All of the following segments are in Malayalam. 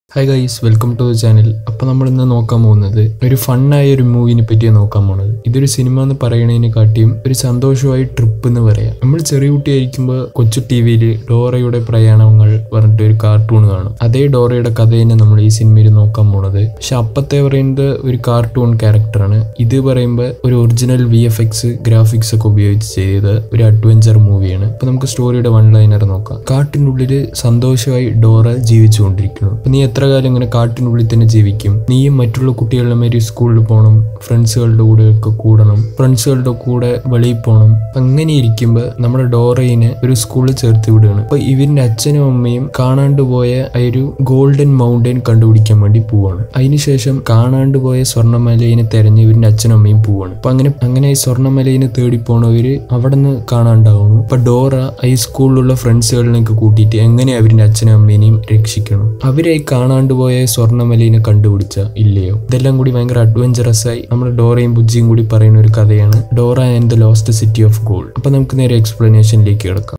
hi guys welcome to the channel അപ്പോൾ നമ്മൾ ഇന്ന് നോക്കാൻ പോകുന്നത് ഒരു ഫണ്ണായ ഒരു മൂവിനെ പറ്റിയാണ് നോക്കാൻ പോകുന്നത് ഇതൊരു സിനിമ എന്ന് പറയണതിനെ കാട്ടിയും ഒരു സന്തോഷമായി ട്രിപ്പ് എന്ന് പറയാം നമ്മൾ ചെറിയ കുട്ടിയായിരിക്കുമ്പോൾ കൊച്ചു ടി വിയിൽ ഡോറയുടെ പ്രയാണങ്ങൾ പറഞ്ഞിട്ട് ഒരു കാർട്ടൂൺ കാണും അതേ ഡോറയുടെ കഥ തന്നെ നമ്മൾ ഈ സിനിമയിൽ നോക്കാൻ പോണത് പക്ഷെ അപ്പത്തെ പറയുന്നത് ഒരു കാർട്ടൂൺ ക്യാരക്ടറാണ് ഇത് പറയുമ്പോൾ ഒരു original V F X graphics ഒക്കെ ഉപയോഗിച്ച് ചെയ്ത ഒരു അഡ്വഞ്ചർ മൂവിയാണ് അപ്പൊ നമുക്ക് സ്റ്റോറിയുടെ വൺ ലൈനർ നോക്കാം കാട്ടിനുള്ളിൽ സന്തോഷമായി ഡോറ ജീവിച്ചുകൊണ്ടിരിക്കുന്നു അപ്പൊ നീ എത്ര കാലം ഇങ്ങനെ കാട്ടിനുള്ളിൽ തന്നെ ജീവിക്കും നീയും മറ്റുള്ള കുട്ടികളുടെ മാതിരി സ്കൂളിൽ പോകണം ഫ്രണ്ട്സുകളുടെ കൂടെ ഒക്കെ കൂടണം ഫ്രണ്ട്സുകളുടെ കൂടെ വെളിയിൽ പോകണം അപ്പൊ അങ്ങനെ ഇരിക്കുമ്പോൾ നമ്മുടെ ഡോറയിനെ ഒരു സ്കൂളിൽ ചേർത്ത് വിടുകയാണ് അപ്പൊ ഇവരുടെ അച്ഛനും അമ്മയും കാണാണ്ട് പോയ ആ ഒരു ഗോൾഡൻ മൗണ്ടൻ കണ്ടുപിടിക്കാൻ വേണ്ടി പോവാണ് അതിനുശേഷം കാണാണ്ട് പോയ സ്വർണ്ണമലയിനെ തെരഞ്ഞ് ഇവരുടെ അച്ഛനും അമ്മയും പോവാണ് അപ്പൊ അങ്ങനെ അങ്ങനെ ഈ സ്വർണ്ണമലയിനെ തേടി പോണവര് അവിടെ നിന്ന് കാണാണ്ടാവുന്നു അപ്പൊ ഡോറ ഈ സ്കൂളിലുള്ള ഫ്രണ്ട്സുകളിലേക്ക് കൂട്ടിയിട്ട് എങ്ങനെ അവരുടെ അച്ഛനും അമ്മേനെയും രക്ഷിക്കണം അവരെ ഈ കാണാണ്ട് പോയ സ്വർണ്ണമലയിനെ കണ്ടുപിടിച്ച ഇല്ലയോ ഇതെല്ലാം കൂടി ഭയങ്കര അഡ്വഞ്ചറസ് ആയി നമ്മുടെ ഡോറയും ബുജ്ജിയും കൂടി പറയുന്ന ഒരു കഥയാണ് Dora and the Lost City of Gold അപ്പൊ നമുക്ക് നേരെ എക്സ്പ്ലനേഷനിലേക്ക് കിടക്കാം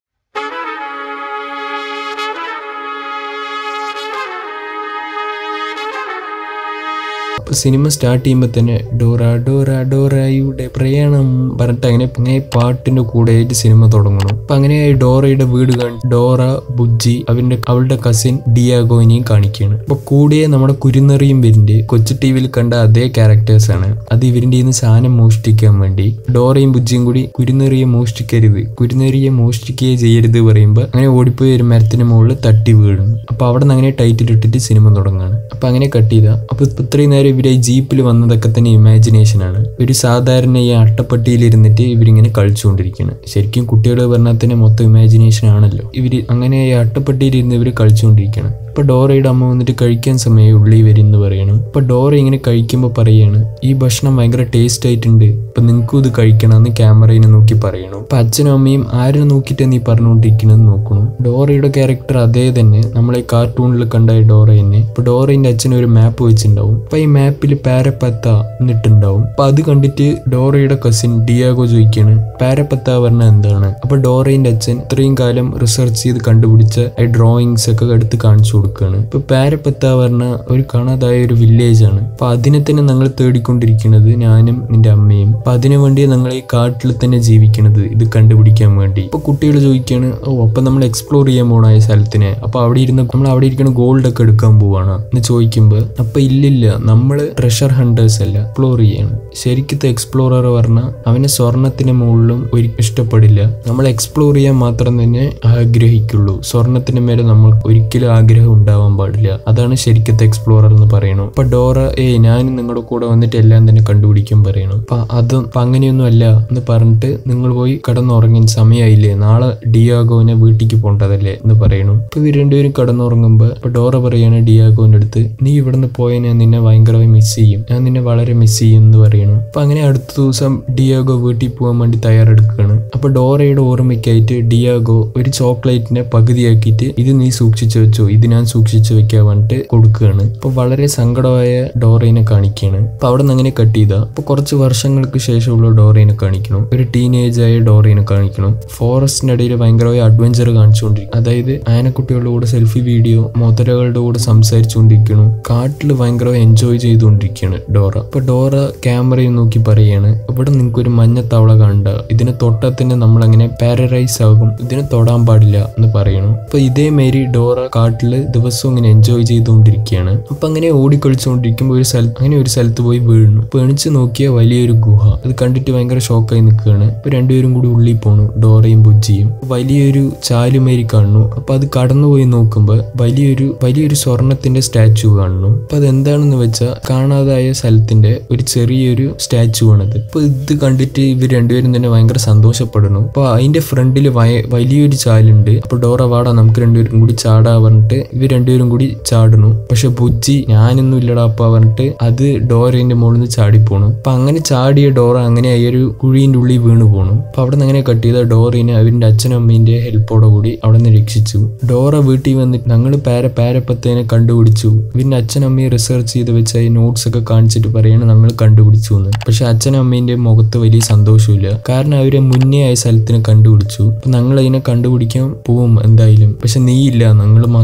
അപ്പൊ സിനിമ സ്റ്റാർട്ട് ചെയ്യുമ്പോൾ തന്നെ ഡോറ ഡോറ ഡോറയുടെ പ്രയാണം പറഞ്ഞിട്ട് അങ്ങനെ അങ്ങനെ പാട്ടിന്റെ കൂടെ ആയിട്ട് സിനിമ തുടങ്ങണം അപ്പൊ അങ്ങനെ ഡോറയുടെ വീട് കണ്ട് ഡോറ ബുജ്ജി അവന്റെ അവളുടെ കസിൻ ഡിയാഗോയിനെയും കാണിക്കുകയാണ് അപ്പൊ കൂടിയ നമ്മുടെ കുരുന്നറിയും വരുന്നുണ്ട് കൊച്ചു ടി വിയിൽ കണ്ട അതേ ക്യാരക്ടേഴ്സ് ആണ് അത് ഇവരിന്റെ നിന്ന് സാധനം മോഷ്ടിക്കാൻ വേണ്ടി ഡോറയും ബുജ്ജിയും കൂടി കുരുന്നറിയെ മോഷ്ടിക്കരുത് കുരുന്നറിയെ മോഷ്ടിക്കുകയെ ചെയ്യരുത് പറയുമ്പോൾ അങ്ങനെ ഓടിപ്പോയി ഒരു മരത്തിന് മുകളിൽ തട്ടി വീഴുന്നു അപ്പൊ അവിടെ നിന്ന് അങ്ങനെ ടൈറ്റിൽ ഇട്ടിട്ട് സിനിമ തുടങ്ങുകയാണ് അപ്പൊ അങ്ങനെ കട്ട് ചെയ്ത അപ്പൊ ഇപ്പൊ ഇത്രയും നേരം ഇവരെ ജീപ്പിൽ വന്നതൊക്കെ തന്നെ ഇമാജിനേഷൻ ആണ് ഒരു സാധാരണ ഈ അട്ടപ്പെട്ടിയിൽ ഇരുന്നിട്ട് ഇവരിങ്ങനെ കളിച്ചുകൊണ്ടിരിക്കുകയാണ് ശരിക്കും കുട്ടികൾ പറഞ്ഞാൽ തന്നെ മൊത്തം ഇമാജിനേഷൻ ആണല്ലോ ഇവര് അങ്ങനെ ഈ അട്ടപ്പെട്ടിയിൽ ഇരുന്ന് ഇവർ കളിച്ചുകൊണ്ടിരിക്കുകയാണ് ഇപ്പൊ ഡോറയുടെ അമ്മ വന്നിട്ട് കഴിക്കാൻ സമയം ഉള്ളി വരുന്നു പറയണം ഇപ്പൊ ഡോറ ഇങ്ങനെ കഴിക്കുമ്പോൾ പറയാണ് ഈ ഭക്ഷണം ഭയങ്കര ടേസ്റ്റ് ആയിട്ടുണ്ട് ഇപ്പൊ നിങ്ങൾക്കും ഇത് കഴിക്കണം എന്ന് ക്യാമറയിനെ നോക്കി പറയണം ഇപ്പൊ അച്ഛനും അമ്മയും ആരെ നോക്കിയിട്ട് നീ പറഞ്ഞുകൊണ്ടിരിക്കണെന്ന് നോക്കണം ഡോറയുടെ ക്യാരക്ടർ അതേ തന്നെ നമ്മളെ കാർട്ടൂണിൽ കണ്ട ഈ ഡോറ തന്നെ ഇപ്പൊ ഡോറയുടെ അച്ഛൻ ഒരു മാപ്പ് വെച്ചിട്ടുണ്ടാവും അപ്പൊ ഈ മാപ്പിൽ പാരപ്പത്ത എന്നിട്ടുണ്ടാവും അപ്പൊ അത് കണ്ടിട്ട് ഡോറയുടെ കസിൻ ഡിയാഗോ ചോദിക്കാണ് പാരപ്പത്ത പറഞ്ഞ എന്താണ് അപ്പൊ ഡോറയുടെ അച്ഛൻ ഇത്രയും കാലം റിസർച്ച് ചെയ്ത് കണ്ടുപിടിച്ച ഈ ഡ്രോയിങ്സ് ഒക്കെ എടുത്ത് കാണിച്ചു കൊടുക്കുകയാണ് ഇപ്പൊ പാരപ്പത്ത പറഞ്ഞ ഒരു കാണാതായ ഒരു വില്ലേജ് ആണ് അപ്പൊ അതിനെ തന്നെ ഞങ്ങൾ തേടിക്കൊണ്ടിരിക്കുന്നത് ഞാനും നിന്റെ അമ്മയും അപ്പൊ അതിനു വേണ്ടി ഞങ്ങൾ ഈ കാട്ടിൽ തന്നെ ജീവിക്കുന്നത് ഇത് കണ്ടുപിടിക്കാൻ വേണ്ടി ഇപ്പൊ കുട്ടികൾ ചോദിക്കാണ് ഓ അപ്പൊ നമ്മൾ എക്സ്പ്ലോർ ചെയ്യാൻ പോണ ഈ സ്ഥലത്തിനെ അപ്പൊ അവിടെ ഇരുന്ന് നമ്മൾ അവിടെ ഇരിക്കുന്ന ഗോൾഡ് ഒക്കെ എടുക്കാൻ പോവാണ് എന്ന് ചോദിക്കുമ്പോൾ അപ്പൊ ഇല്ലില്ല നമ്മള് ട്രഷർ ഹണ്ടേഴ്സ് അല്ല എക്സ്പ്ലോർ ചെയ്യാണ് ശരിക്കത്തെ എക്സ്പ്ലോറർ പറഞ്ഞാൽ അവന് സ്വർണത്തിന് മുകളിലും ഒരിക്കലും ഇഷ്ടപ്പെടില്ല നമ്മൾ എക്സ്പ്ലോർ ചെയ്യാൻ മാത്രം തന്നെ ആഗ്രഹിക്കുള്ളൂ സ്വർണത്തിന് മേലെ നമ്മൾ ഒരിക്കലും ആഗ്രഹം ഉണ്ടാവാൻ പാടില്ല അതാണ് ശരിക്കത്തെ എക്സ്പ്ലോറർ എന്ന് പറയണു അപ്പൊ ഡോറ ഏയ് ഞാനും നിങ്ങളുടെ കൂടെ വന്നിട്ട് എല്ലാം തന്നെ കണ്ടുപിടിക്കാൻ പറയണം അപ്പൊ അത് അപ്പൊ അങ്ങനെയൊന്നും അല്ല എന്ന് പറഞ്ഞിട്ട് നിങ്ങൾ പോയി കിടന്നുറങ്ങി സമയമായില്ലേ നാളെ ഡിയാഗോനെ വീട്ടിലേക്ക് പോണ്ടതല്ലേ എന്ന് പറയണു ഇപ്പൊ ഇവർ രണ്ടുപേരും കിടന്നുറങ്ങുമ്പോ ഇപ്പൊ ഡോറ പറയാണ് ഡിയാഗോന്റെ അടുത്ത് നീ ഇവിടുന്ന് പോയ ഞാൻ നിന്നെ ഭയങ്കരമായി മിസ് ചെയ്യും ഞാൻ നിന്നെ വളരെ മിസ് ചെയ്യും എന്ന് പറയണു അപ്പൊ അങ്ങനെ അടുത്ത ദിവസം ഡിയാഗോ വീട്ടിൽ പോകാൻ വേണ്ടി തയ്യാറെടുക്കുകയാണ് അപ്പൊ ഡോറയുടെ ഓർമ്മയ്ക്കായിട്ട് ഡിയാഗോ ഒരു ചോക്ലേറ്റിനെ പകുതിയാക്കിയിട്ട് ഇത് നീ സൂക്ഷിച്ചു വെച്ചോ ഇത് ഞാൻ സൂക്ഷിച്ചു വെക്കാൻ പറഞ്ഞിട്ട് കൊടുക്കുകയാണ് അപ്പൊ വളരെ സങ്കടമായ ഡോറയിനെ കാണിക്കുകയാണ് അപ്പൊ അവിടെ നിന്ന് അങ്ങനെ കട്ട് ചെയ്ത അപ്പൊ കുറച്ച് വർഷങ്ങൾക്ക് ശേഷമുള്ള ഡോറയിനെ കാണിക്കണം ഒരു ടീനേജ് ആയ ഡോറയിനെ കാണിക്കണം ഫോറസ്റ്റിന്റെ ഇടയിൽ ഭയങ്കരമായ അഡ്വഞ്ചർ കാണിച്ചുകൊണ്ടിരിക്കും അതായത് ആനക്കുട്ടികളുടെ കൂടെ സെൽഫി വീഡിയോ മുതലകളുടെ കൂടെ സംസാരിച്ചുകൊണ്ടിരിക്കണം കാട്ടിൽ ഭയങ്കരമായി എൻജോയ് ചെയ്തുകൊണ്ടിരിക്കുകയാണ് ഡോറ അപ്പൊ ഡോറ ക്യാമറയിൽ നോക്കി പറയാണ് ഇവിടെ നിങ്ങൾക്ക് ഒരു മഞ്ഞ തവള കണ്ട ഇതിനെ തൊട്ടാൽ തന്നെ നമ്മൾ അങ്ങനെ പാരറൈസ് ആകും ഇതിനെ തൊടാൻ പാടില്ല എന്ന് പറയണു അപ്പൊ ഇതേമാതിരി ഡോറ കാട്ടില് ദിവസവും ഇങ്ങനെ എൻജോയ് ചെയ്തുകൊണ്ടിരിക്കുകയാണ് അപ്പൊ അങ്ങനെ ഓടിക്കളിച്ചുകൊണ്ടിരിക്കുമ്പോൾ ഒരു സ്ഥലത്ത് അങ്ങനെ ഒരു സ്ഥലത്ത് പോയി വീഴുന്നു അപ്പൊ എണിച്ച് നോക്കിയ വലിയൊരു ഗുഹ അത് കണ്ടിട്ട് ഭയങ്കര ഷോക്കായി നിൽക്കുകയാണ് അപ്പൊ രണ്ടുപേരും കൂടി ഉള്ളിൽ പോണു ഡോറയും ബുജ്ജിയും വലിയൊരു ചാലുമേരി കാണുന്നു അപ്പൊ അത് കടന്നുപോയി നോക്കുമ്പോൾ വലിയൊരു വലിയൊരു സ്വർണത്തിന്റെ സ്റ്റാച്ചു കാണുന്നു അപ്പൊ അത് എന്താണെന്ന് വെച്ചാൽ കാണാതായ സ്ഥലത്തിന്റെ ഒരു ചെറിയൊരു സ്റ്റാച്ചു ആണത് അപ്പൊ ഇത് കണ്ടിട്ട് ഇവർ രണ്ടുപേരും തന്നെ ഭയങ്കര സന്തോഷപ്പെടുന്നു അപ്പൊ അതിന്റെ ഫ്രണ്ടിൽ വലിയൊരു ചാലുണ്ട് അപ്പൊ ഡോറ വാടാ നമുക്ക് രണ്ടുപേരും കൂടി ചാടാ പറഞ്ഞിട്ട് ഇവർ രണ്ടുപേരും കൂടി ചാടുന്നു പക്ഷെ ബുജ്ജി ഞാനൊന്നും ഇല്ലടാ അപ്പ പറഞ്ഞിട്ട് അത് ഡോറേന്റെ മുകളിൽ നിന്ന് ചാടിപ്പോണു അപ്പൊ അങ്ങനെ ചാടിയ ഡോറ അങ്ങനെ ഈ ഒരു കുഴീന്റെ ഉള്ളിൽ വീണു പോണു അപ്പൊ അവിടെ നിന്ന് അങ്ങനെ കട്ട് ചെയ്ത ഡോറിനെ അവന്റെ അച്ഛനും അമ്മീന്റെ ഹെൽപ്പോടെ കൂടി അവിടെ നിന്ന് രക്ഷിച്ചു ഡോറ വീട്ടിൽ വന്നിട്ട് ഞങ്ങൾ പാര പാരപ്പത്തേനെ കണ്ടുപിടിച്ചു ഇവന്റെ അച്ഛനമ്മയെ റിസർച്ച് ചെയ്ത് വെച്ച ഈ നോട്ട്സ് ഒക്കെ കാണിച്ചിട്ട് പറയാണ് ഞങ്ങൾ കണ്ടുപിടിച്ചു എന്ന് പക്ഷെ അച്ഛനും അമ്മേന്റെ മുഖത്ത് വലിയ സന്തോഷമില്ല കാരണം അവരെ മുന്നേ ആയ സ്ഥലത്തിന് കണ്ടുപിടിച്ചു അപ്പൊ ഞങ്ങൾ അതിനെ കണ്ടുപിടിക്കാൻ പോവും എന്തായാലും പക്ഷെ നീയില്ല ഞങ്ങൾ മാത്രം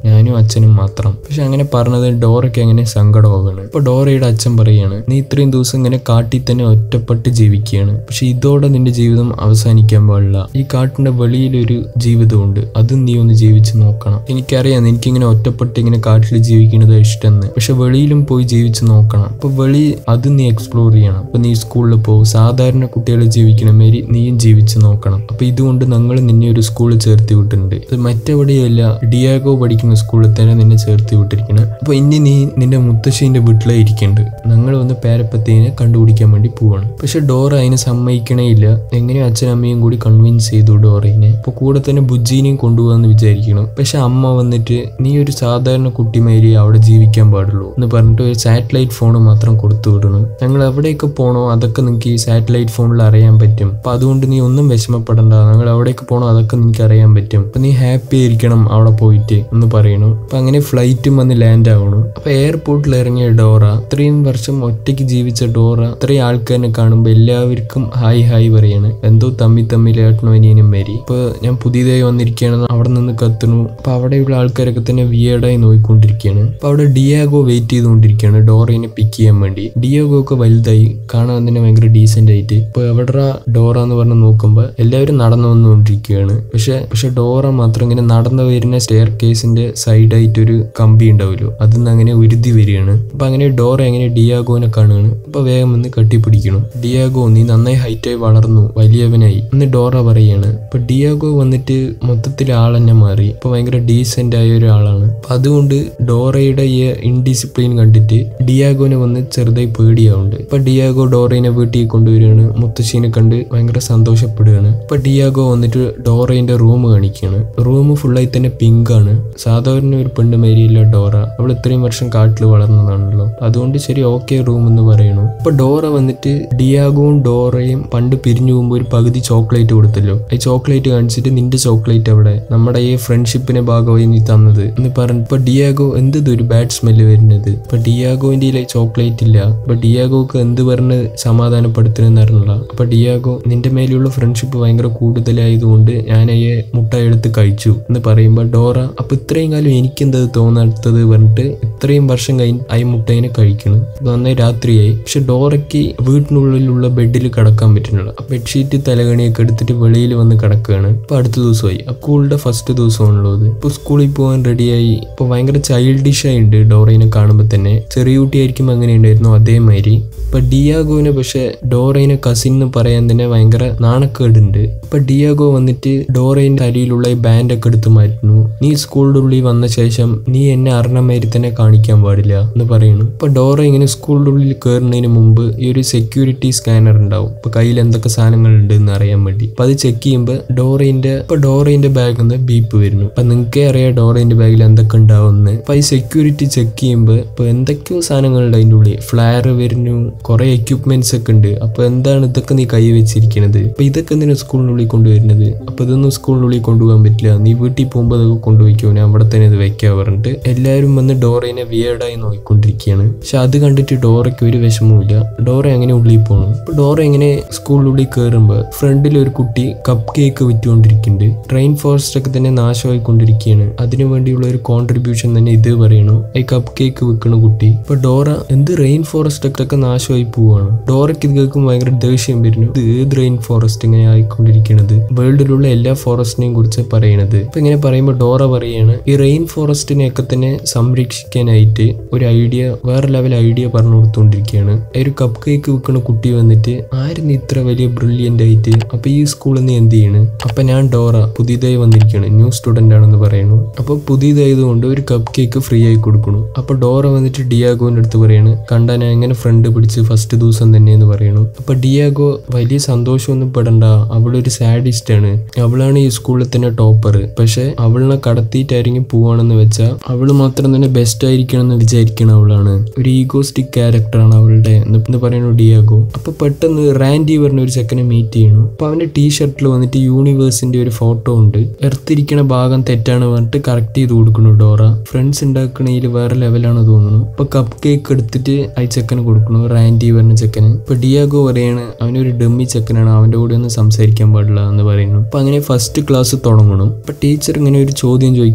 ഞാനും അച്ഛനും മാത്രം പക്ഷെ അങ്ങനെ പറഞ്ഞത് ഡോറയ്ക്ക് അങ്ങനെ സങ്കടമാവുകയാണ് ഇപ്പൊ ഡോറയുടെ അച്ഛൻ പറയാണ് നീ ഇത്രയും ദിവസം ഇങ്ങനെ കാട്ടിൽ തന്നെ ഒറ്റപ്പെട്ട് ജീവിക്കുകയാണ് പക്ഷെ ഇതോടെ നിന്റെ ജീവിതം അവസാനിക്കാൻ പാടില്ല ഈ കാട്ടിന്റെ വെളിയിലൊരു ജീവിതമുണ്ട് അതും നീ ഒന്ന് ജീവിച്ച് നോക്കണം എനിക്കറിയാം എനിക്കിങ്ങനെ ഒറ്റപ്പെട്ട് ഇങ്ങനെ കാട്ടിൽ ജീവിക്കുന്നത് ഇഷ്ടമെന്ന് പക്ഷെ വെളിയിലും പോയി ജീവിച്ച് നോക്കണം അപ്പൊ വെളി അത് നീ എക്സ്പ്ലോർ ചെയ്യണം അപ്പൊ നീ സ്കൂളിൽ പോകും സാധാരണ കുട്ടികൾ ജീവിക്കണ മാതിരി നീയും ജീവിച്ച് നോക്കണം അപ്പൊ ഇതുകൊണ്ട് ഞങ്ങൾ നിന്നെ ഒരു സ്കൂളിൽ ചേർത്തി വിട്ടിട്ടുണ്ട് ഇത് മറ്റെവിടെയല്ല ഡിയാഗോ പഠിക്കുന്ന സ്കൂളിൽ തന്നെ നിന്നെ ചേർത്തി വിട്ടിരിക്കണം അപ്പൊ ഇനി നീ നിന്റെ മുത്തശ്ശീന്റെ വീട്ടിലേ ഇരിക്കുന്നുണ്ട് ഞങ്ങൾ വന്ന് പേരപ്പത്തേനെ കണ്ടുപിടിക്കാൻ വേണ്ടി പോവാണ് പക്ഷെ ഡോറ അതിന് സമ്മതിക്കണേ ഇല്ല എങ്ങനെയോ അച്ഛനും അമ്മയും കൂടി കൺവിൻസ് ചെയ്തു ഡോറയിനെ അപ്പൊ കൂടെ തന്നെ ബുജ്ജീനെയും കൊണ്ടുപോകാന്ന് വിചാരിക്കണം പക്ഷെ അമ്മ വന്നിട്ട് നീ ഒരു സാധാരണ കുട്ടിമാരി അവിടെ ജീവിക്കാൻ പാടുള്ളൂ എന്ന് പറഞ്ഞിട്ട് ഒരു സാറ്റലൈറ്റ് ഫോൺ മാത്രം കൊടുത്തു വിടണം ഞങ്ങൾ എവിടെയൊക്കെ പോണോ അതൊക്കെ നിങ്ങൾക്ക് ഈ സാറ്റലൈറ്റ് ഫോണിൽ അറിയാൻ പറ്റും അപ്പൊ അതുകൊണ്ട് നീ ഒന്നും വിഷമപ്പെടണ്ട ഞങ്ങൾ എവിടേക്ക് പോണോ അതൊക്കെ നിനക്ക് അറിയാൻ പറ്റും അപ്പൊ നീ ഹാപ്പി ആയിരിക്കണം അവിടെ പോയിട്ട് എന്ന് പറയണു അപ്പൊ അങ്ങനെ ഫ്ലൈറ്റും വന്ന് ലാൻഡ് ആവണം അപ്പൊ എയർപോർട്ടിൽ ഇറങ്ങിയ ഡോറ ഇത്രയും വർഷം ഒറ്റയ്ക്ക് ജീവിച്ച ഡോറ ഇത്രയും ആൾക്കാരെ കാണുമ്പോൾ എല്ലാവർക്കും ഹായ് ഹായ് പറയാണ് എന്തോ തമ്മി തമ്മിൽ ഏട്ടനും അനിയനും മരി ഇപ്പൊ ഞാൻ പുതിയതായി വന്നിരിക്കുകയാണ് അവിടെ നിന്ന് കത്തുന്നു അപ്പൊ അവിടെയുള്ള ആൾക്കാരൊക്കെ തന്നെ വിയേഡായി നോക്കിക്കൊണ്ടിരിക്കുകയാണ് അപ്പൊ അവിടെ ഡിയാഗോ വെയിറ്റ് ചെയ്തുകൊണ്ടിരിക്കുകയാണ് ഡോറയിനെ പിക്ക് ചെയ്യാൻ വേണ്ടി ഡിയാഗോ ഒക്കെ വലുതായി കാണാൻ തന്നെ ഭയങ്കര ഡീസെന്റ് ആയിട്ട് ഇപ്പൊ എവിടെ ഡോറ എന്ന് പറഞ്ഞ് നോക്കുമ്പോ എല്ലാവരും നടന്നു വന്നുകൊണ്ടിരിക്കുകയാണ് പക്ഷെ പക്ഷെ ഡോറ മാത്രം ഇങ്ങനെ നടന്നു വരുന്ന സ്റ്റെയർ കേസിന്റെ സൈഡായിട്ട് ഒരു കമ്പി ഉണ്ടാവുമല്ലോ അതിന്ന് അങ്ങനെ ഉരുതി വരികയാണ് അപ്പൊ അങ്ങനെ ഡോറ എങ്ങനെ ഡിയാഗോനെ കാണുകയാണ് അപ്പൊ വേഗം വന്ന് കട്ടിപ്പിടിക്കണം ഡിയാഗോ നീ നന്നായി ഹൈറ്റായി വളർന്നു വലിയവനായി എന്ന് ഡോറ പറയാണ് അപ്പൊ ഡിയാഗോ വന്നിട്ട് മൊത്തത്തിൽ ആളെന്നെ മാറി ഇപ്പൊ ഭയങ്കര ഡീസെന്റ് ആയ ഒരാളാണ് അപ്പൊ അതുകൊണ്ട് ഡോറയുടെ ഈ ഇൻഡിസിപ്ലിൻ കണ്ടിട്ട് ഡിയാഗോനെ വന്ന് ചെറുതായി പേടിയാവുന്നുണ്ട് ഇപ്പൊ ഡിയാഗോ ഡോറയിനെ വീട്ടിൽ കൊണ്ടുവരികയാണ് മുത്തശ്ശീനെ കണ്ട് ഭയങ്കര സന്തോഷപ്പെടുകയാണ് ഇപ്പൊ ഡിയാഗോ വന്നിട്ട് ഡോറയുടെ റൂം കാണിക്കുകയാണ് റൂം ഫുള്ളായി തന്നെ പിങ്ക് ആണ് സാധാരണ ഒരു പെണ്ണ് മേരിയില്ല ഡോറ അവൾ ഇത്രയും വർഷം കാട്ടിൽ വളർന്നതാണല്ലോ അതുകൊണ്ട് ശരി ഓക്കെ റൂം എന്ന് പറയണു ഇപ്പൊ ഡോറ വന്നിട്ട് ഡിയാഗോവും ഡോറയും പണ്ട് പിരിഞ്ഞു പോകുമ്പോൾ ഒരു പകുതി ചോക്ലേറ്റ് കൊടുത്തല്ലോ ഈ ചോക്ലേറ്റ് കാണിച്ചിട്ട് നിന്റെ ചോക്ലേറ്റ് അവിടെ നമ്മുടെ ഈ ഫ്രണ്ട്ഷിപ്പിന്റെ ഭാഗമായി നീ തന്നത് എന്ന് പറഞ്ഞു ഇപ്പൊ ഡിയാഗോ എന്ത് ഇത് ഒരു ബാഡ് സ്മെല്ല് വരുന്നത് ഇപ്പൊ ഡിയാഗോന്റെ ചോക്ലേറ്റ് ഇല്ല അപ്പൊ ഡിയാഗോക്ക് എന്ത് പറഞ്ഞ് സമാധാനപ്പെടുത്തണമെന്ന് അറിഞ്ഞില്ല അപ്പൊ ഡിയാഗോ നിന്റെ മേലെയുള്ള ഫ്രണ്ട്ഷിപ്പ് ഭയങ്കര കൂടുതലായതുകൊണ്ട് ഞാൻ അയ്യെ മുട്ട എടുത്ത് കഴിച്ചു എന്ന് പറയുമ്പോൾ ഡോറ അപ്പൊ ഇത്രയും കാലം എനിക്കെന്തത് തോന്നാത്തത് പറഞ്ഞിട്ട് ഇത്രയും വർഷം കഴിഞ്ഞ് ആ മുട്ടേനെ കഴിക്കണം നന്നായി രാത്രിയായി പക്ഷെ ഡോറയ്ക്ക് വീട്ടിനുള്ളിലുള്ള ബെഡിൽ കിടക്കാൻ പറ്റുന്നില്ല ആ ബെഡ്ഷീറ്റ് തലകണിയൊക്കെ എടുത്തിട്ട് വെളിയിൽ വന്ന് കിടക്കുകയാണ് ഇപ്പൊ അടുത്ത ദിവസമായി സ്കൂളിന്റെ ഫസ്റ്റ് ദിവസമാണല്ലോ അത് ഇപ്പൊ സ്കൂളിൽ പോകാൻ റെഡിയായി ഇപ്പൊ ഭയങ്കര ചൈൽഡിഷ് ആയിട്ടുണ്ട് ഡോറയിനെ കാണുമ്പോൾ തന്നെ ചെറിയ കുട്ടിയായിരിക്കും അങ്ങനെ ഉണ്ടായിരുന്നു അതേമാതിരി ഇപ്പൊ ഡിയാഗോനെ പക്ഷെ ഡോറയിനെ കസിൻ എന്ന് പറയാൻ തന്നെ ഭയങ്കര നാണക്കേടുണ്ട് ഇപ്പൊ ഡിയാഗോ വന്നിട്ട് ഡോറയിന്റെ അരിയിലുള്ള ഈ ബാൻഡ് ഒക്കെ എടുത്ത് മാറ്റുന്നു നീ സ്കൂളിന്റെ ഉള്ളിൽ വന്ന ശേഷം നീ എന്നെ അറിഞ്ഞമാതിരി തന്നെ കാണിക്കാൻ പാടില്ല എന്ന് പറയുന്നു ഇപ്പൊ ഡോറ ഇങ്ങനെ സ്കൂളിന്റെ ഉള്ളിൽ കയറുന്നതിന് മുമ്പ് ഈ ഒരു സെക്യൂരിറ്റി സ്കാനർ ഉണ്ടാവും ഇപ്പൊ കയ്യിൽ എന്തൊക്കെ സാധനങ്ങൾ ഉണ്ട് എന്ന് അറിയാൻ വേണ്ടി അപ്പൊ അത് ചെക്ക് ചെയ്യുമ്പോൾ ഡോറയിന്റെ ഇപ്പൊ ഡോറയിന്റെ ബാഗിൽ നിന്ന് ബീപ്പ് വരുന്നു അപ്പൊ നിങ്ങൾക്കേ അറിയാം ഡോറയിന്റെ ബാഗിൽ എന്തൊക്കെ ഉണ്ടാവുമെന്ന് അപ്പൊ ഈ സെക്യൂരിറ്റി ചെക്ക് ചെയ്യുമ്പോൾ ഇപ്പൊ എന്തൊക്കെയോ സാധനങ്ങളുണ്ട് അതിന്റെ ഉള്ളിൽ ഫ്ലയർ വരുന്നു കുറെ എക്യുപ്മെന്റ്സ് ഒക്കെ ഉണ്ട് അപ്പൊ എന്താണ് ഇതൊക്കെ നീ കൈ വെച്ചിരിക്കുന്നത് അപ്പൊ ഇതൊക്കെ എന്തിനാ സ്കൂളിനുള്ളിൽ കൊണ്ടുവരുന്നത് അപ്പൊ ഇതൊന്നും സ്കൂളിനുള്ളിൽ കൊണ്ടുപോകാൻ പറ്റില്ല നീ വീട്ടിൽ പോകുമ്പോൾ അതൊക്കെ കൊണ്ടുപോയിക്കോ ഞാൻ അവിടെ തന്നെ ഇത് വെക്കാ പറഞ്ഞിട്ട് എല്ലാവരും വന്ന് ഡോറയിനെ വിയേർഡായി നോക്കിക്കൊണ്ടിരിക്കുകയാണ് പക്ഷെ അത് കണ്ടിട്ട് ഡോറയ്ക്ക് ഒരു വിഷമവുമില്ല ഡോറ അങ്ങനെ ഉള്ളിൽ പോകണം അപ്പൊ ഡോറ എങ്ങനെ സ്കൂളിനുള്ളിൽ കയറുമ്പോൾ ഫ്രണ്ടിൽ ഒരു കുട്ടി കപ്പ് കേക്ക് വിറ്റുകൊണ്ടിരിക്കുന്നുണ്ട് ട്രെയിൻ ഫോറസ്റ്റ് ഒക്കെ തന്നെ നാശമായിക്കൊണ്ടിരിക്കുകയാണ് അതിനു വേണ്ടിയുള്ള ഒരു കോൺട്രിബ്യൂഷൻ തന്നെ ഇത് പറയണു ഈ കപ്പ് കേക്ക് വിൽക്കണ കുട്ടി ഇപ്പൊ ഡോറ എന്ത് റെയിൻ ഫോറസ്റ്റ് ഒക്കെ നാശമായി പോവാണ് ഡോറയ്ക്ക് ഇത് കേൾക്കുമ്പോൾ ഭയങ്കര ദേഷ്യം വരുന്നു ഇത് ഏത് റെയിൻ ഫോറസ്റ്റ് ഇങ്ങനെ ആയിക്കൊണ്ടിരിക്കുന്നത് വേൾഡിലുള്ള എല്ലാ ഫോറസ്റ്റിനെയും കുറിച്ച് പറയണത് ഇപ്പൊ ഇങ്ങനെ പറയുമ്പോൾ ഡോറ പറയാണ് ഈ റെയിൻ ഫോറസ്റ്റിനെയൊക്കെ തന്നെ സംരക്ഷിക്കാനായിട്ട് ഒരു ഐഡിയ വേറെ ലെവൽ ഐഡിയ പറഞ്ഞു കൊടുത്തുകൊണ്ടിരിക്കുകയാണ് ഒരു കപ്പ് കേക്ക് വിൽക്കുന്ന കുട്ടി വന്നിട്ട് ആയിരുന്നു ഇത്ര വലിയ ബ്രില്യൻ്റ് ആയിട്ട് അപ്പൊ ഈ സ്കൂളിൽ നിന്ന് എന്ത് ചെയ്യണ് അപ്പൊ ഞാൻ ഡോറ പുതിയതായി വന്നിരിക്കുകയാണ് ന്യൂ സ്റ്റുഡൻ്റ് ആണെന്ന് പറയുന്നു അപ്പൊ പുതിയതായതുകൊണ്ട് ഒരു കപ്പ് കേക്ക് ഫ്രീ ആയി കൊടുക്കണു അപ്പൊ ഡോറ വന്നിട്ട് ഡിയാഗോന്റെ അടുത്ത് പറയാണ് കണ്ടാ ഞാൻ എങ്ങനെ ഫ്രണ്ട് പിടിച്ച് ഫസ്റ്റ് ദിവസം തന്നെ എന്ന് പറയണു അപ്പൊ ഡിയാഗോ വലിയ സന്തോഷമൊന്നും പെടണ്ട അവളൊരു സാഡിസ്റ്റ് ആണ് അവളാണ് ഈ സ്കൂളിൽ തന്നെ ടോപ്പർ പക്ഷെ അവളിനെ കടത്തിയിട്ടായിരിക്കും പോവാണെന്ന് വെച്ചാൽ അവള് മാത്രം തന്നെ ബെസ്റ്റ് ആയിരിക്കണം എന്ന് വിചാരിക്കണം അവളാണ് ഒരു ഈഗോസ്റ്റിക് ക്യാരക്ടറാണ് അവളുടെ എന്ന് എന്ന് പറയുന്നു ഡിയാഗോ അപ്പൊ പെട്ടെന്ന് റാൻഡി പറഞ്ഞ ഒരു ചെക്കനെ മീറ്റ് ചെയ്യണു അപ്പൊ അവന്റെ ടീഷർട്ടിൽ വന്നിട്ട് യൂണിവേഴ്സിന്റെ ഒരു ഫോട്ടോ ഉണ്ട് എർത്തിരിക്കണ ഭാഗം തെറ്റാണ് പറഞ്ഞിട്ട് കറക്റ്റ് ചെയ്ത് കൊടുക്കണു ഡോറ ഫ്രണ്ട്സ് ഉണ്ടാക്കണതിൽ വേറെ ലെവലാണ് തോന്നുന്നു ഇപ്പൊ കപ്പ് കേക്ക് എടുത്തിട്ട് ആ ചെക്കന് കൊടുക്കണു റാൻഡി പറഞ്ഞ ചെക്കന് ഇപ്പൊ ഡിയാഗോ പറയാണ് അവനൊരു ഡമ്മി ചെക്കനാണ് അവന്റെ കൂടെ ഒന്നും സംസാരിക്കാൻ പാടില്ല എന്ന് പറയുന്നു അപ്പൊ അങ്ങനെ ഫസ്റ്റ് ക്ലാസ് തുടങ്ങണം അപ്പൊ ടീച്ചർ ഇങ്ങനെ ഒരു ചോദ്യം ചോദിക്കുമ്പോൾ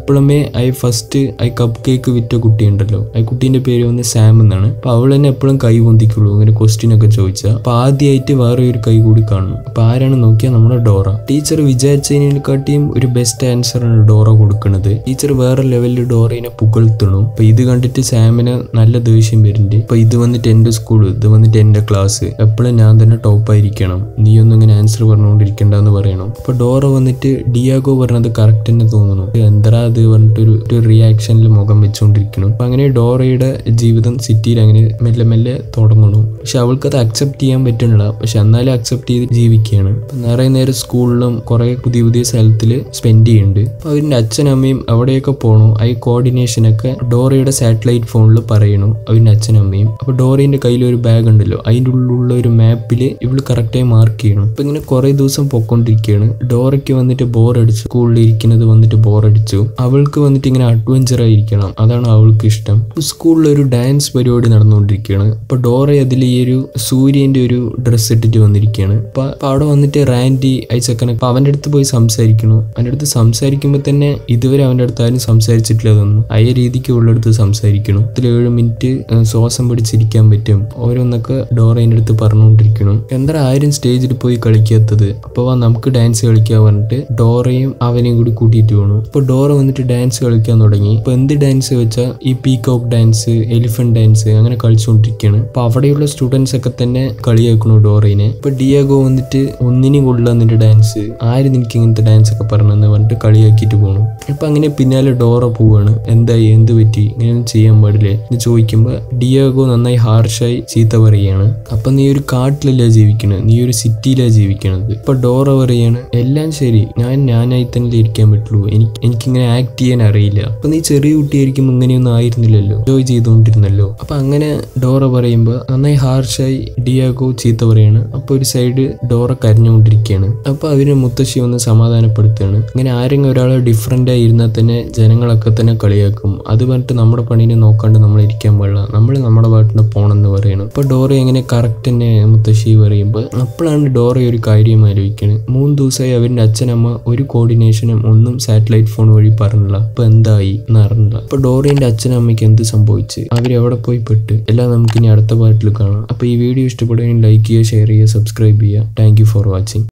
അപ്പോഴമേ I first I cupcake വിറ്റ കുട്ടിയുണ്ടല്ലോ ആ കുട്ടീന്റെ പേര് വന്ന് സാം എന്നാണ് അപ്പൊ അവൾ തന്നെ എപ്പോഴും കൈ പൊന്തിക്കുള്ളൂ ഇങ്ങനെ ക്വസ്റ്റ്യൻ ഒക്കെ ചോദിച്ചാൽ അപ്പൊ ആദ്യമായിട്ട് വേറെ ഒരു കൈ കൂടി കാണുന്നു അപ്പൊ ആരാണ് നോക്കിയാൽ നമ്മുടെ ഡോറ ടീച്ചർ വിചാരിച്ചതിനെക്കാട്ടിയും ഒരു ബെസ്റ്റ് ആൻസർ ആണ് ഡോറ കൊടുക്കുന്നത് ടീച്ചർ വേറെ ലെവലിൽ ഡോറയിനെ പുകഴ്ത്തണു അപ്പൊ ഇത് കണ്ടിട്ട് സാമിന് നല്ല ദേഷ്യം വരുന്നുണ്ട് അപ്പൊ ഇത് വന്നിട്ട് എന്റെ സ്കൂൾ ഇത് വന്നിട്ട് എന്റെ ക്ലാസ് എപ്പോഴും ഞാൻ തന്നെ ടോപ്പ് ആയിരിക്കണം നീ ഒന്നും ഇങ്ങനെ ആൻസർ പറഞ്ഞുകൊണ്ടിരിക്കണ്ടെന്ന് പറയണം അപ്പൊ ഡോറ വന്നിട്ട് ഡിയാഗോ പറഞ്ഞത് കറക്റ്റ് തന്നെ തോന്നുന്നു എന്താ അത് പറഞ്ഞിട്ട് ഒരു ഒരു റിയാക്ഷനിൽ മുഖം വെച്ചുകൊണ്ടിരിക്കണം അപ്പൊ അങ്ങനെ ഡോറയുടെ ജീവിതം സിറ്റിയിൽ അങ്ങനെ മെല്ലെ മെല്ലെ തുടങ്ങണു പക്ഷെ അവൾക്ക് അത് അക്സെപ്റ്റ് ചെയ്യാൻ പറ്റണില്ല പക്ഷെ എന്നാലും അക്സെപ്റ്റ് ചെയ്ത് ജീവിക്കുകയാണ് അപ്പൊ നിറയെ നേരം സ്കൂളിലും കുറെ പുതിയ പുതിയ സ്ഥലത്തിൽ സ്പെൻഡ് ചെയ്യുന്നുണ്ട് അപ്പൊ അവരുടെ അച്ഛനും അമ്മയും അവിടെയൊക്കെ പോണു ഐ കോർഡിനേഷൻ ഒക്കെ ഡോറയുടെ സാറ്റലൈറ്റ് ഫോണിൽ പറയണു അവരുടെ അച്ഛനും അമ്മയും അപ്പൊ ഡോറയുടെ കയ്യിൽ ഒരു ബാഗ് ഉണ്ടല്ലോ അതിൻ്റെ ഉള്ളിലുള്ള ഒരു മാപ്പിൽ ഇവള് കറക്റ്റായി മാർക്ക് ചെയ്യണം അപ്പൊ ഇങ്ങനെ കുറെ ദിവസം പൊക്കോണ്ടിരിക്കുകയാണ് ഡോറയ്ക്ക് വന്നിട്ട് ബോർ അടിച്ചു സ്കൂളിൽ ഇരിക്കുന്നത് വന്നിട്ട് ബോർ അടിച്ചു അവൾക്ക് വന്നിട്ട് ഇങ്ങനെ അഡ്വഞ്ചർ ആയിരിക്കണം അതാണ് അവൾക്ക് ഇഷ്ടം സ്കൂളിൽ ഒരു ഡാൻസ് പരിപാടി നടന്നുകൊണ്ടിരിക്കുകയാണ് അപ്പൊ ഡോറ അതിൽ ഈ ഒരു സൂര്യന്റെ ഒരു ഡ്രസ്സ് ഇട്ടിട്ട് വന്നിരിക്കുകയാണ് അപ്പൊ അപ്പൊ അവിടെ വന്നിട്ട് റാൻഡി അയച്ചക്കനെ അപ്പൊ അവന്റെ അടുത്ത് പോയി സംസാരിക്കണു അവന്റെ അടുത്ത് സംസാരിക്കുമ്പോൾ തന്നെ ഇതുവരെ അവന്റെ അടുത്ത് ആരും സംസാരിച്ചിട്ടില്ല അതൊന്നും അയ രീതിക്ക് ഉള്ളടുത്ത് സംസാരിക്കണു ഇതിൽ ഏഴ് മിനിറ്റ് ശ്വാസം പിടിച്ചിരിക്കാൻ പറ്റും ഓരോന്നൊക്കെ ഡോറ അതിന്റെ അടുത്ത് പറഞ്ഞുകൊണ്ടിരിക്കണം എന്താ ആരും സ്റ്റേജിൽ പോയി കളിക്കാത്തത് അപ്പൊ വാ നമുക്ക് ഡാൻസ് കളിക്കാൻ പറഞ്ഞിട്ട് ഡോറയും അവനെയും കൂടി കൂട്ടിയിട്ട് പോണു അപ്പൊ ഡോറ വന്നിട്ട് ഡാൻസ് കളിക്കാൻ തുടങ്ങി അപ്പൊ എന്ത് ഡാൻസ് വെച്ചാൽ ഈ പീകോക്ക് ഡാൻസ് എലിഫന്റ് ഡാൻസ് അങ്ങനെ കളിച്ചുകൊണ്ടിരിക്കുകയാണ് അപ്പൊ അവിടെയുള്ള സ്റ്റുഡൻസ് ഒക്കെ തന്നെ കളിയാക്കണു ഡോറയിനെ ഇപ്പൊ ഡിയാഗോ വന്നിട്ട് ഒന്നിനും കൊള്ളില്ല നിന്റെ ഡാൻസ് ആര് നിനക്ക് ഇങ്ങനത്തെ ഡാൻസ് ഒക്കെ പറഞ്ഞെന്ന് പറഞ്ഞിട്ട് കളിയാക്കിയിട്ട് പോണു അപ്പൊ അങ്ങനെ പിന്നാലെ ഡോറ പോവാണ് എന്തായി എന്ത് പറ്റി ഇങ്ങനെയൊന്നും ചെയ്യാൻ പാടില്ലേ എന്ന് ചോദിക്കുമ്പോ ഡിയാഗോ നന്നായി ഹാർഷായി ചീത്ത പറയാണ് അപ്പൊ നീ ഒരു കാട്ടിലല്ല ജീവിക്കണത് നീ ഒരു സിറ്റിയിലാ ജീവിക്കണത് ഇപ്പൊ ഡോറ പറയാണ് എല്ലാം ശരി ഞാൻ ഞാനായി തന്നെ ഇരിക്കാൻ പറ്റുള്ളൂ എനിക്ക് എനിക്കിങ്ങനെ ആക്ട് ചെയ്യാൻ അറിയില്ല അപ്പൊ നീ ചെറിയ കുട്ടിയായിരിക്കും ഇങ്ങനെയൊന്നും ആയിരുന്നില്ലല്ലോ എൻജോയ് ചെയ്തുകൊണ്ടിരുന്നല്ലോ അപ്പൊ അങ്ങനെ ഡോറ പറയുമ്പോ നന്നായി ഹാർഷായി ഡിയാഗോ ചീത്ത പറയാണ് അപ്പൊ ഒരു സൈഡ് ഡോറ കരഞ്ഞുകൊണ്ടിരിക്കുകയാണ് അപ്പൊ അവര് മുത്തശ്ശി ഒന്ന് സമാധാനപ്പെടുത്തുകയാണ് ഇങ്ങനെ ആരെങ്കിലും ഒരാൾ ഡിഫറെന്റ് ആയി ഇരുന്നാൽ തന്നെ ജനങ്ങളൊക്കെ തന്നെ കളിയാക്കും അത് പറഞ്ഞിട്ട് നമ്മുടെ പണീനെ നോക്കാണ്ട് നമ്മൾ ഇരിക്കാൻ പാടില്ല നമ്മൾ നമ്മുടെ പാട്ടിന് പോണെന്ന് പറയണം അപ്പൊ ഡോറ എങ്ങനെ കറക്റ്റ് തന്നെ മുത്തശ്ശി പറയുമ്പോൾ അപ്പോഴാണ് ഡോറ ഒരു കാര്യം ആലോചിക്കുന്നത് മൂന്ന് ദിവസമായി അവരുടെ അച്ഛനമ്മ ഒരു കോർഡിനേഷനും ഒന്നും സാറ്റലൈറ്റ് ഫോൺ വഴി പറഞ്ഞില്ല അപ്പൊ എന്തായി എന്ന് അറിഞ്ഞില്ല അപ്പൊ ഡോറയുടെ അച്ഛനും അമ്മയ്ക്ക് എന്ത് സംഭവിച്ച് അവരെവിടെ പോയി പെട്ട് എല്ലാം നമുക്ക് ഇനി അടുത്ത പാട്ടിൽ കാണാം അപ്പൊ ഈ വീഡിയോ ഇഷ്ടപ്പെടുകയും ലൈക്ക് ചെയ്യുക ഷെയർ ചെയ്യുക സബ്സ്ക്രൈബ് ചെയ്യുക താങ്ക് യു ഫോർ വാച്ചിങ്